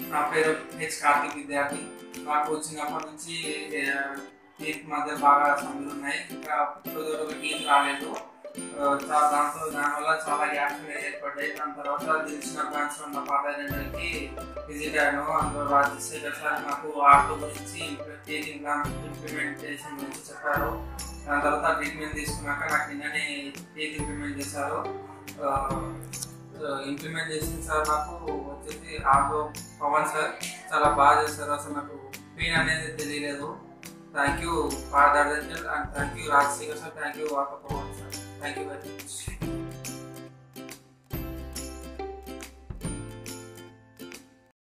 నా పేరు హెచ్ కార్తిక్ విద్యార్థి నాకు చిన్నప్పటి నుంచి టీత్ మధ్య బాగా సమస్యలు ఉన్నాయి ఇంకా ఇప్పుడు టీత్ రాలేదు ఆ, చా- దాంతో దానివల్ల చాలా గ్యాప్స్ అనేవి ఏర్పడ్డాయి దాని తర్వాత తెలిసిన బ్రాంచ్ ఉన్న పాఠశాలకి విజిట్ అయ్యాను అందులో రాజశేఖర్ సార్ నాకు ఆటో గురించి టీత్ ఇంప్లిమెంటేషన్ గురించి చెప్పారు దాని తర్వాత ట్రీట్మెంట్ తీసుకున్నాక నాకు నిన్ననే టీత్ ఇంప్లిమెంట్ చేశారు ఇంప్లిమెంట్ చేసిన సార్ నాకు వచ్చేసి ఆటో పవన్ సార్ చాలా బాగా చేస్తారు అసలు నాకు పెయిన్ అనేది తెలియలేదు thank you father and thank you Rajasekhar sir thank you auto Pavan sir thank you very much